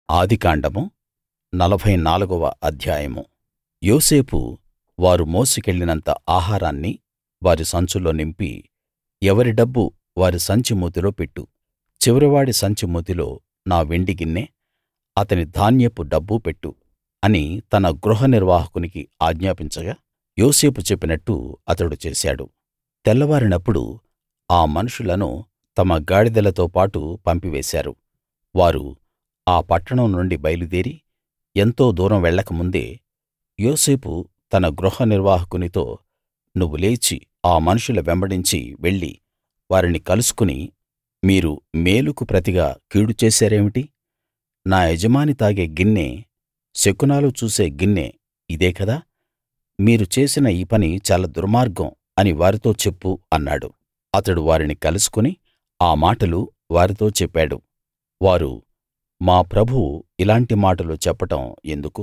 ఆదికాండము నలభై నాలుగవ అధ్యాయము యోసేపు వారు మోసికెళ్ళినంత ఆహారాన్ని వారి సంచుల్లో నింపి ఎవరి డబ్బు వారి సంచి మూతిలో పెట్టు చివరివాడి సంచి మూతిలో నా వెండి గిన్నె అతని ధాన్యపు డబ్బు పెట్టు అని తన గృహ నిర్వాహకునికి ఆజ్ఞాపించగా యోసేపు చెప్పినట్టు అతడు చేశాడు తెల్లవారినప్పుడు ఆ మనుషులను తమ గాడిదలతో పాటు పంపివేశారు వారు ఆ పట్టణం నుండి బయలుదేరి ఎంతో దూరం వెళ్ళక ముందే యోసేపు తన గృహ నిర్వాహకునితో నువ్వు లేచి ఆ మనుషుల వెంబడించి వెళ్లి వారిని కలుసుకుని మీరు మేలుకు ప్రతిగా కీడు చేశారేమిటి నా యజమాని తాగే గిన్నె శకునాలు చూసే గిన్నె ఇదే కదా మీరు చేసిన ఈ పని చాలా దుర్మార్గం అని వారితో చెప్పు అన్నాడు అతడు వారిని కలుసుకుని ఆ మాటలు వారితో చెప్పాడు వారు మా ప్రభువు ఇలాంటి మాటలు చెప్పడం ఎందుకు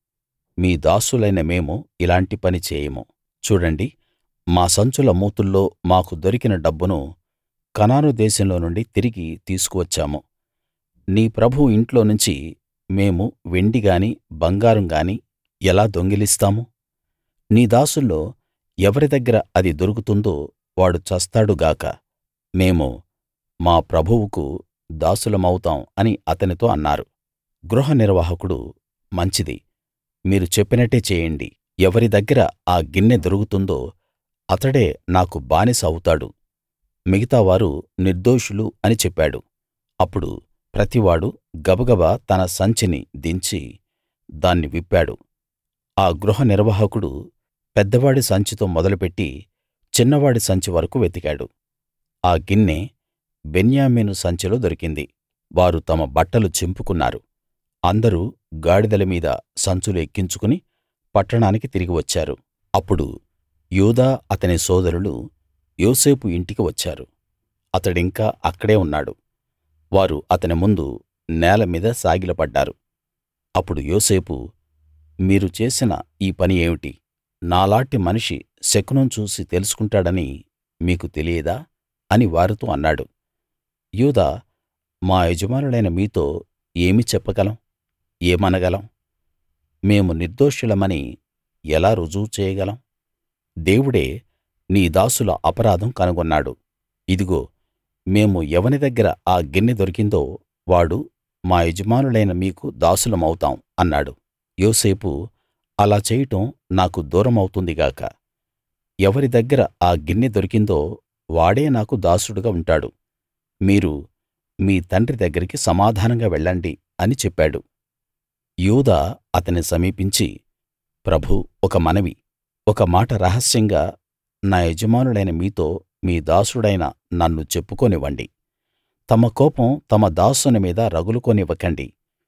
మీ దాసులైన మేము ఇలాంటి పని చేయము చూడండి మా సంచుల మూతుల్లో మాకు దొరికిన డబ్బును కనాను దేశంలో నుండి తిరిగి తీసుకువచ్చాము నీ ప్రభువు ఇంట్లో నుంచి మేము వెండి గాని బంగారం గాని ఎలా దొంగిలిస్తాము నీ దాసుల్లో ఎవరి దగ్గర అది దొరుకుతుందో వాడు చస్తాడు గాక మేము మా ప్రభువుకు దాసులమవుతాం అని అతనితో అన్నారు గృహ నిర్వాహకుడు మంచిది మీరు చెప్పినట్టే చేయండి ఎవరి దగ్గర ఆ గిన్నె దొరుకుతుందో అతడే నాకు బానిస అవుతాడు మిగతావారు నిర్దోషులు అని చెప్పాడు అప్పుడు ప్రతివాడు గబగబా తన సంచిని దించి దాన్ని విప్పాడు ఆ గృహ నిర్వాహకుడు పెద్దవాడి సంచితో మొదలుపెట్టి చిన్నవాడి సంచి వరకూ వెతికాడు ఆ గిన్నె బెన్యామీను సంచిలో దొరికింది వారు తమ బట్టలు చింపుకున్నారు అందరూ గాడిదల మీద సంచులు ఎక్కించుకుని పట్టణానికి తిరిగి వచ్చారు అప్పుడు యూదా అతని సోదరులు యోసేపు ఇంటికి వచ్చారు అతడింకా అక్కడే ఉన్నాడు వారు అతని ముందు నేల మీద సాగిలపడ్డారు అప్పుడు యోసేపు మీరు చేసిన ఈ పని ఏమిటి నాలాటి మనిషి శకునం చూసి తెలుసుకుంటాడని మీకు తెలియదా అని వారితో అన్నాడు యూదా మా యజమానులైన మీతో ఏమి చెప్పగలం ఏమనగలం మేము నిర్దోషులమని ఎలా రుజువు చేయగలం దేవుడే నీ దాసుల అపరాధం కనుగొన్నాడు ఇదిగో మేము ఎవని దగ్గర ఆ గిన్నె దొరికిందో వాడు మా యజమానులైన మీకు దాసులమవుతాం అన్నాడు యోసేపు అలా చేయడం నాకు దూరమవుతుంది గాక ఎవరి దగ్గర ఆ గిన్నె దొరికిందో వాడే నాకు దాసుడుగా ఉంటాడు మీరు మీ తండ్రి దగ్గరికి సమాధానంగా వెళ్ళండి అని చెప్పాడు యూదా అతని సమీపించి ప్రభూ ఒక మనవి ఒక మాట రహస్యంగా నా యజమానులైన మీతో మీ దాసుడైన నన్ను చెప్పుకోనివ్వండి తమ కోపం తమ దాసుని మీద రగులుకోనివ్వకండి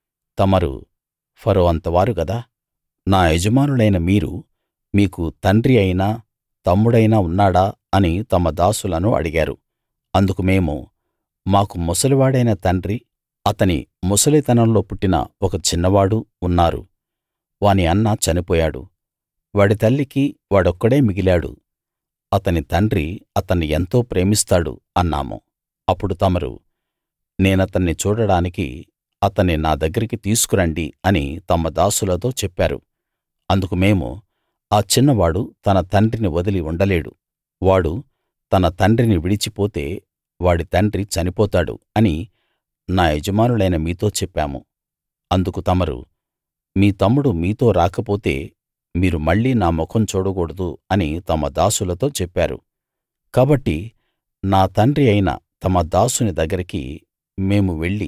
తమరు ఫరో అంతవారు గదా నా యజమానులైన మీరు మీకు తండ్రి అయినా తమ్ముడైనా ఉన్నాడా అని తమ దాసులను అడిగారు అందుకు మేము మాకు ముసలివాడైన తండ్రి అతని ముసలితనంలో పుట్టిన ఒక చిన్నవాడు ఉన్నారు వాని అన్న చనిపోయాడు వాడి తల్లికి వాడొక్కడే మిగిలాడు అతని తండ్రి అతన్ని ఎంతో ప్రేమిస్తాడు అన్నాము అప్పుడు తమరు నేనతన్ని చూడడానికి అతన్ని నా దగ్గరికి తీసుకురండి అని తమ దాసులతో చెప్పారు అందుకు మేము ఆ చిన్నవాడు తన తండ్రిని వదిలి ఉండలేడు వాడు తన తండ్రిని విడిచిపోతే వాడి తండ్రి చనిపోతాడు అని నా యజమానులైన మీతో చెప్పాము అందుకు తమరు మీ తమ్ముడు మీతో రాకపోతే మీరు మళ్ళీ నా ముఖం చూడకూడదు అని తమ దాసులతో చెప్పారు కాబట్టి నా తండ్రి అయిన తమ దాసుని దగ్గరికి మేము వెళ్లి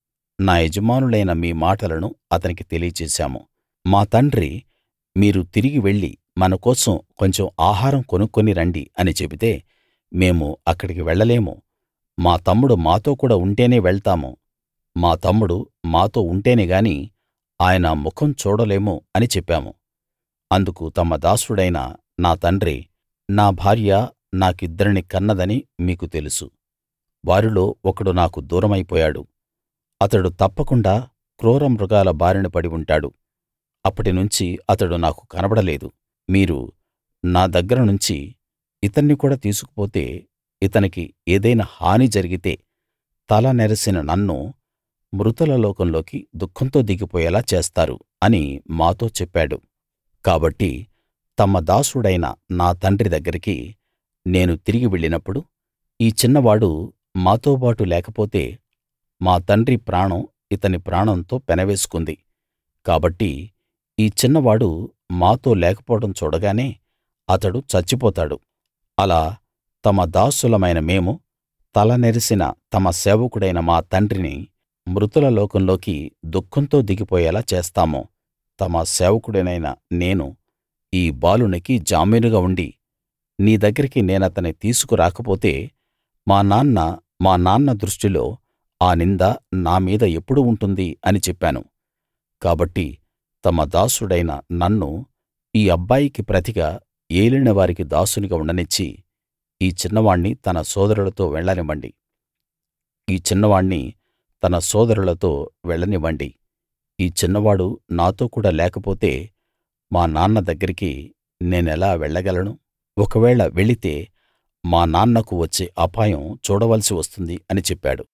నా యజమానులైన మీ మాటలను అతనికి తెలియచేశాము మా తండ్రి మీరు తిరిగి వెళ్లి మన కోసం కొంచెం ఆహారం కొనుక్కుని రండి అని చెబితే మేము అక్కడికి వెళ్ళలేము మా తమ్ముడు మాతో కూడా ఉంటేనే వెళ్తాము మా తమ్ముడు మాతో ఉంటేనే గాని ఆయన ముఖం చూడలేము అని చెప్పాము అందుకు తమ దాసుడైన నా తండ్రి నా భార్య నాకిద్దరిని కన్నదని మీకు తెలుసు వారిలో ఒకడు నాకు దూరమైపోయాడు అతడు తప్పకుండా క్రూర మృగాల బారిన పడి ఉంటాడు అప్పటినుంచి అతడు నాకు కనబడలేదు మీరు నా దగ్గర నుంచి ఇతన్ని కూడా తీసుకుపోతే ఇతనికి ఏదైనా హాని జరిగితే తల నెరసిన నన్ను మృతుల లోకంలోకి దుఃఖంతో దిగిపోయేలా చేస్తారు అని మాతో చెప్పాడు కాబట్టి తమ దాసుడైన నా తండ్రి దగ్గరికి నేను తిరిగి వెళ్ళినప్పుడు ఈ చిన్నవాడు మాతోబాటు లేకపోతే మా తండ్రి ప్రాణం ఇతని ప్రాణంతో పెనవేసుకుంది కాబట్టి ఈ చిన్నవాడు మాతో లేకపోవడం చూడగానే అతడు చచ్చిపోతాడు అలా తమ దాసులమైన మేము తల నెరిసిన తమ సేవకుడైన మా తండ్రిని మృతుల లోకంలోకి దుఃఖంతో దిగిపోయేలా చేస్తాము తమ సేవకుడినైన నేను ఈ బాలునికి జామీనుగా ఉండి నీ దగ్గరికి నేనతని తీసుకు రాకపోతే మా నాన్న మా నాన్న దృష్టిలో ఆ నింద నా మీద ఎప్పుడు ఉంటుంది అని చెప్పాను కాబట్టి తమ దాసుడైన నన్ను ఈ అబ్బాయికి ప్రతిగా ఏలిన వారికి దాసునిగా ఉండనిచ్చి ఈ చిన్నవాణ్ణి తన సోదరులతో వెళ్ళనివ్వండి ఈ చిన్నవాణ్ణి తన సోదరులతో వెళ్ళనివ్వండి ఈ చిన్నవాడు నాతో కూడా లేకపోతే మా నాన్న దగ్గరికి నేనెలా వెళ్ళగలను ఒకవేళ వెళితే మా నాన్నకు వచ్చే అపాయం చూడవలసి వస్తుంది అని చెప్పాడు